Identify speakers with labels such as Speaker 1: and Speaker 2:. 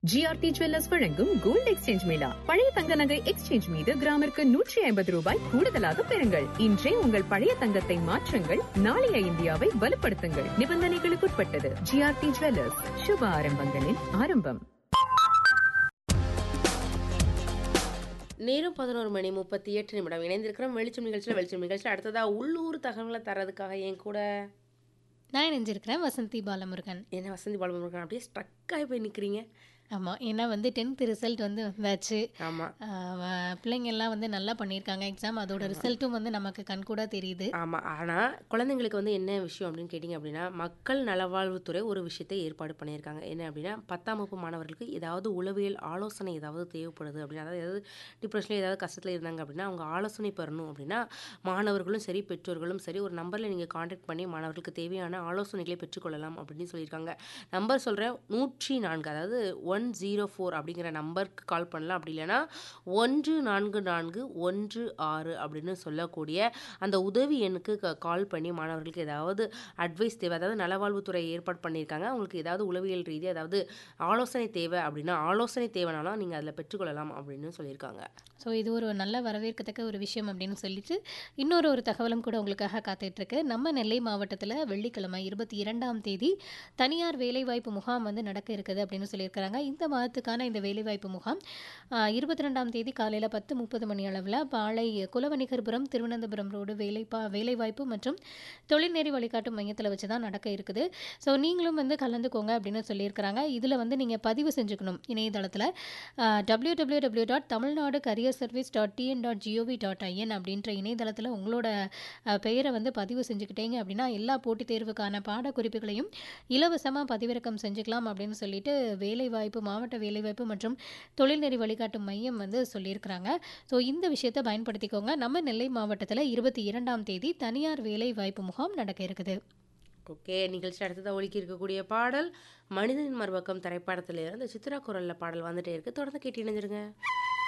Speaker 1: GRT jewellers வழங்கும் gold exchange mela பழைய தங்க நகை எக்ஸ்சேஞ்ச் மீது கிராமிற்கு நூற்றி ஐம்பது ரூபாய் கூடுதலாக பெறுங்கள் இன்றே உங்கள் பழைய தங்கத்தை மாற்றுங்கள் நாளைய இந்தியாவை வலுப்படுத்துங்கள் நிபந்தனைகளுக்குட்பட்டது ஜிஆர்டி ஜுவல்லர்ஸ் சுப ஆரம்பங்களின் ஆரம்பம்
Speaker 2: நேரம் பதினோரு மணி முப்பத்தி எட்டு நிமிடம் இணைந்திருக்கிறோம் வெளிச்சம் நிகழ்ச்சியில் வெளிச்சம் நிகழ்ச்சியில் அடுத்ததா உள்ளூர் தகவலை தரதுக்காக என் கூட
Speaker 3: நான் இணைஞ்சிருக்கிறேன் வசந்தி பாலமுருகன்
Speaker 2: என்ன வசந்தி பாலமுருகன் அப்படியே ஸ்ட்ரக் ஆகி போய் நிற்கிறீங்க
Speaker 3: ஆமாம் ஏன்னா வந்து டென்த் ரிசல்ட் வந்து வந்தாச்சு
Speaker 2: ஆமாம்
Speaker 3: ஆஹ் வ- பிள்ளைங்க எல்லாம் வந்து நல்லா பண்ணியிருக்காங்க எக்ஸாம் அதோட ரிசல்ட்டும் வந்து நமக்கு கண்கூடா தெரியுது
Speaker 2: ஆமாம் ஆனால் குழந்தைங்களுக்கு வந்து என்ன விஷயம் அப்படின்னு கேட்டிங்க அப்படின்னா மக்கள் நலவாழ்வுத்துறை ஒரு விஷயத்தை ஏற்பாடு பண்ணியிருக்காங்க என்ன அப்படின்னா பத்தாம் வகுப்பு மாணவர்களுக்கு ஏதாவது உளவியல் ஆலோசனை ஏதாவது தேவைப்படுது அப்படின்னா அதாவது ஏதாவது டிப்ரெஷனில் ஏதாவது கஷ்டத்தில் இருந்தாங்க அப்படின்னா அவங்க ஆலோசனை பெறணும் அப்படின்னா மாணவர்களும் சரி பெற்றோர்களும் சரி ஒரு நம்பரில் நீங்கள் காண்டாக்ட் பண்ணி மாணவர்களுக்கு தேவையான ஆலோசனைகளை பெற்றுக்கொள்ளலாம் அப்படின்னு சொல்லியிருக்காங்க நம்பர் சொல்கிறேன் நூற்றி நான்கு அதாவது ஒன் ஜீரோ ஃபோர் அப்படிங்கிற நம்பருக்கு கால் பண்ணலாம் அப்படி இல்லைன்னா ஒன்று நான்கு நான்கு ஒன்று ஆறு அப்படின்னு சொல்லக்கூடிய அந்த உதவி எண்ணுக்கு க- கால் பண்ணி மாணவர்களுக்கு ஏதாவது அட்வைஸ் தேவை அதாவது நலவாழ்வுத்துறை ஏற்பாடு பண்ணியிருக்காங்க அவங்களுக்கு ஏதாவது உளவியல் ரீதியாக ஏதாவது ஆலோசனை தேவை அப்படின்னா ஆலோசனை தேவைனாலும் நீங்கள் அதில் பெற்றுக்கொள்ளலாம் அப்படின்னு சொல்லியிருக்காங்க
Speaker 3: ஸோ இது ஒரு நல்ல வரவேற்கத்தக்க ஒரு விஷயம் அப்படின்னு சொல்லிட்டு இன்னொரு ஒரு தகவலும் கூட உங்களுக்காக காத்துட்ருக்கு நம்ம நெல்லை மாவட்டத்தில் வெள்ளிக்கிழமை இருபத்தி இரண்டாம் தேதி தனியார் வேலைவாய்ப்பு முகாம் வந்து நடக்க இருக்குது அப்படின்னு சொல்லியிருக்கிறாங்க இந்த மாதத்துக்கான இந்த வேலைவாய்ப்பு முகாம் இருபத்தி ரெண்டாம் தேதி காலையில் பத்து முப்பது மணி அளவில் பாளை குலவணிகர்புரம் திருவனந்தபுரம் ரோடு வேலைப்பா வேலைவாய்ப்பு மற்றும் தொழில்நெறி வழிகாட்டும் மையத்தில் வச்சு தான் நடக்க இருக்குது ஸோ நீங்களும் வந்து கலந்துக்கோங்க அப்படின்னு சொல்லியிருக்கிறாங்க இதில் வந்து நீங்கள் பதிவு செஞ்சுக்கணும் இணையதளத்தில் W W W dot Tamil Nadu career service dot TN dot GOV dot IN அப்படின்ற இணையதளத்தில் உங்களோட அஹ், பெயரை வந்து பதிவு செஞ்சுக்கிட்டீங்க அப்படின்னா எல்லா போட்டித் தேர்வுக்கான பாடக்குறிப்புகளையும் இலவசமாக பதிவிறக்கம் செஞ்சுக்கலாம் அப்படின்னு சொல்லிட்டு வேலைவாய்ப்பு மாவட்ட வேலைவாய்ப்பு மற்றும் தொழில்நெறி வழிகாட்டும் மையம் வந்து சொல்லியிருக்கிறாங்க ஸோ இந்த விஷயத்தை பயன்படுத்திக்கோங்க நம்ம நெல்லை மாவட்டத்தில் இருபத்தி இரண்டாம் தேதி தனியார் வேலை வாய்ப்பு முகாம் நடக்க இருக்குது
Speaker 2: ஓகே நிகழ்ச்சி அடுத்ததாக ஒழுக்கி இருக்கக்கூடிய பாடல் மனிதனின் மறுபக்கம் திரைப்படத்தில் இருந்து சித்ரா குரலில் பாடல் வந்துட்டே இருக்கு தொடர்ந்து கேட்டு இணைஞ்சிருங்க